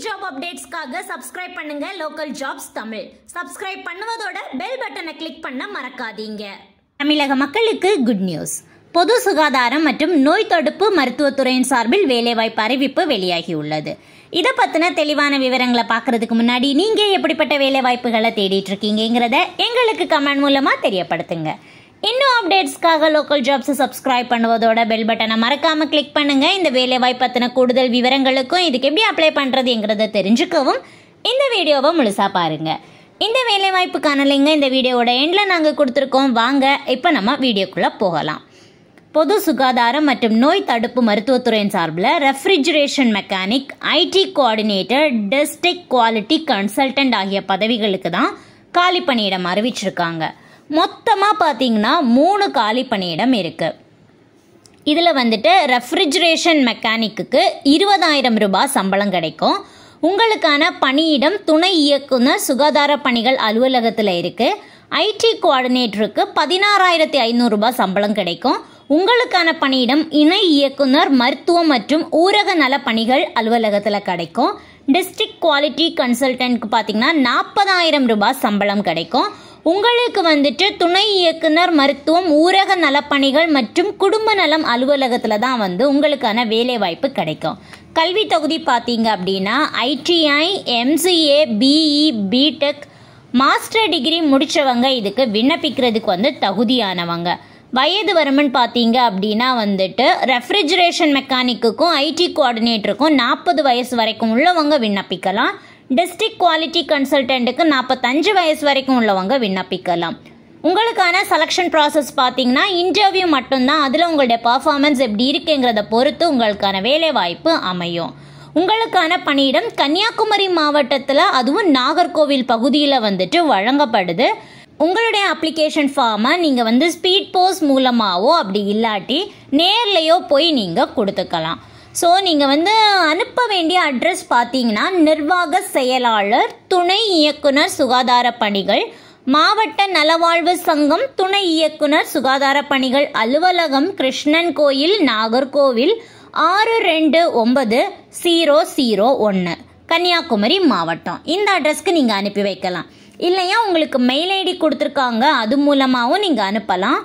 job அப்டேட்ஸ்க்காக subscribe பண்ணுங்க local jobs Tamil subscribe பண்ணுவதோட பெல் பட்டனை கிளிக் பண்ண மறக்காதீங்க தமிழக மக்களுக்கு குட் நியூஸ் பொது சுகாதாரம் மற்றும் நோய் தடுப்பு மருத்துவத்துறையின் சார்பில் வேலைவாய்ப்பு அறிவிப்பு வெளியாகியுள்ளது இதை பத்தின தெளிவான விவரங்களை பார்க்கறதுக்கு முன்னாடி நீங்க எப்படிப்பட்ட வேலைவாய்ப்புகளை தேடிட்டு இருக்கீங்கிறத எங்களுக்கு கமெண்ட் மூலமா தெரியப்படுத்துங்க இன்னும் அப்டேட்ஸ்க்காக லோக்கல் ஜாப்ஸ் சப்ஸ்கிரைப் பண்ணுவதோட பெல் பட்டனை மறக்காம கிளிக் பண்ணுங்க இந்த வேலைவாய்ப்பு பத்தின கூடுதல் விவரங்களுக்கும் இதுக்கு எப்படி அப்ளை பண்றதுங்கிறத தெரிஞ்சுக்கவும் இந்த வீடியோவை முழுசா பாருங்க இந்த வேலைவாய்ப்புக்கான லிங்க இந்த வீடியோவோட எண்ட்ல நாங்க கொடுத்துருக்கோம் வாங்க இப்போ நம்ம வீடியோக்குள்ள போகலாம் பொது சுகாதாரம் மற்றும் நோய் தடுப்பு மருத்துவத்துறையின் சார்பில் refrigeration mechanic IT coordinator district quality consultant ஆகிய பதவிகளுக்கு தான் காலி பணியிடம் அறிவிச்சிருக்காங்க மொத்தமாக பார்த்தீங்கன்னா மூணு காலி பணியிடம் இருக்கு இதில் வந்துட்டு ரெஃப்ரிஜரேஷன் மெக்கானிக்கு இருபதாயிரம் ரூபாய் சம்பளம் கிடைக்கும் உங்களுக்கான பணியிடம் துணை இயக்குனர் சுகாதார பணிகள் அலுவலகத்தில் இருக்கு ஐடி கோஆர்டினேட்டருக்கு பதினாறாயிரத்தி ஐநூறுரூபா சம்பளம் கிடைக்கும் உங்களுக்கான பணியிடம் இணை இயக்குனர் மருத்துவம் மற்றும் ஊரக நல பணிகள் அலுவலகத்தில் கிடைக்கும் டிஸ்ட்ரிக்ட் குவாலிட்டி கன்சல்டன்ட்க்கு பார்த்தீங்கன்னா நாற்பதாயிரம் ரூபாய் சம்பளம் கிடைக்கும் உங்களுக்கு வந்துட்டு துணை இயக்குனர் மருத்துவம் ஊரக நலப்பணிகள் மற்றும் குடும்ப நலம் அலுவலகத்தில் தான் வந்து உங்களுக்கான வேலை வாய்ப்பு கிடைக்கும் கல்வி தொகுதி பார்த்தீங்க அப்படின்னா ITI MCA BE BTech master degree முடித்தவங்க இதுக்கு விண்ணப்பிக்கிறதுக்கு வந்து தகுதியானவங்க வயது வரம்புன்னு பார்த்தீங்க அப்படின்னா வந்துட்டு ரெஃப்ரிஜரேஷன் மெக்கானிக்குக்கும் ஐடி கோஆர்டினேட்டருக்கும் நாற்பது வயசு வரைக்கும் உள்ளவங்க விண்ணப்பிக்கலாம் டிஸ்ட்ரிக்ட் குவாலிட்டி கன்சல்டன்ட்டுக்கு நாற்பத்தஞ்சு வயசு வரைக்கும் உள்ளவங்க விண்ணப்பிக்கலாம் உங்களுக்கான செலெக்ஷன் ப்ராசஸ் பார்த்தீங்கன்னா இன்டர்வியூ மட்டும்தான் அதில் உங்களுடைய பர்ஃபார்மன்ஸ் எப்படி இருக்குங்கிறத பொறுத்து உங்களுக்கான வேலை வாய்ப்பு அமையும் உங்களுக்கான பணியிடம் கன்னியாகுமரி மாவட்டத்தில் அதுவும் நாகர்கோவில் பகுதியில் வந்துட்டு வழங்கப்படுது உங்களுடைய அப்ளிகேஷன் ஃபார்மை நீங்கள் வந்து ஸ்பீட் போஸ்ட் மூலமாகவோ அப்படி இல்லாட்டி நேர்லேயோ போய் நீங்கள் கொடுத்துக்கலாம் ஸோ நீங்கள் வந்து அனுப்ப வேண்டிய அட்ரஸ் பார்த்தீங்கன்னா நிர்வாக செயலாளர் துணை இயக்குனர் சுகாதார பணிகள் மாவட்ட நலவாழ்வு சங்கம் துணை இயக்குனர் சுகாதார பணிகள் அலுவலகம் கிருஷ்ணன் கோயில் நாகர்கோவில் ஆறு ரெண்டு ஒன்பது ஜீரோ ஜீரோ ஒன்று கன்னியாகுமரி மாவட்டம் இந்த அட்ரஸ்க்கு நீங்கள் அனுப்பி வைக்கலாம் இல்லையா உங்களுக்கு மெயில் ஐடி கொடுத்துருக்காங்க அது மூலமாகவும் நீங்கள் அனுப்பலாம்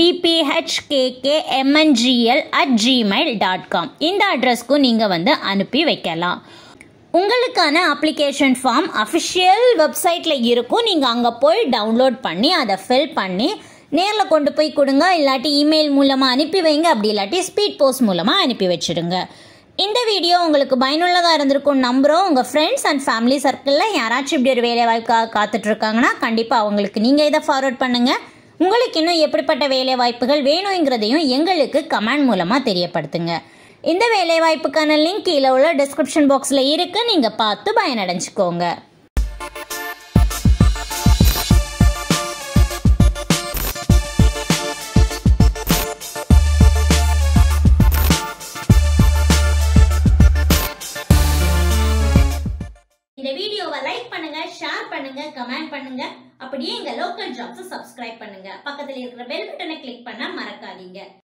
DPHKK MNGL at Gmail dot com இந்த அட்ரஸ்க்கும் நீங்கள் வந்து அனுப்பி வைக்கலாம் உங்களுக்கான அப்ளிகேஷன் ஃபார்ம் அஃபிஷியல் வெப்சைட்டில் இருக்கும் நீங்கள் அங்கே போய் டவுன்லோட் பண்ணி அதை ஃபில் பண்ணி நேரில் கொண்டு போய் கொடுங்க இல்லாட்டி இமெயில் மூலமாக அனுப்பி வைங்க அப்படி இல்லாட்டி ஸ்பீட் போஸ்ட் மூலமாக அனுப்பி வச்சிடுங்க இந்த வீடியோ உங்களுக்கு பயனுள்ளதாக இருந்திருக்கும் நம்புகிறோம் உங்கள் ஃப்ரெண்ட்ஸ் அண்ட் ஃபேமிலி சர்க்கிளில் யாராச்சும் இப்படி ஒரு வேலை வாய்ப்புக்காக காத்துட்ருக்காங்கன்னா கண்டிப்பாக அவங்களுக்கு நீங்கள் இதை ஃபார்வர்ட் பண்ணுங்கள் உங்களுக்கு இன்னும் எப்படிப்பட்ட வேலை வாய்ப்புகள் வேணுங்கிறதையும் எங்களுக்கு கமெண்ட் மூலமாக தெரியப்படுத்துங்க இந்த வேலை வாய்ப்புக்கான லிங்க் கீழே உள்ள டிஸ்கிரிப்ஷன் பாக்ஸில் இருக்கு நீங்கள் பார்த்து பயனடைஞ்சுக்கோங்க இந்த வீடியோவை லைக் பண்ணுங்க ஷேர் பண்ணுங்க கமெண்ட் பண்ணுங்க அப்படியே எங்க லோக்கல் ஜாப்ஸ் சப்ஸ்கிரைப் பண்ணுங்க பக்கத்துல இருக்கிற பெல் பட்டனை கிளிக் பண்ண மறக்காதீங்க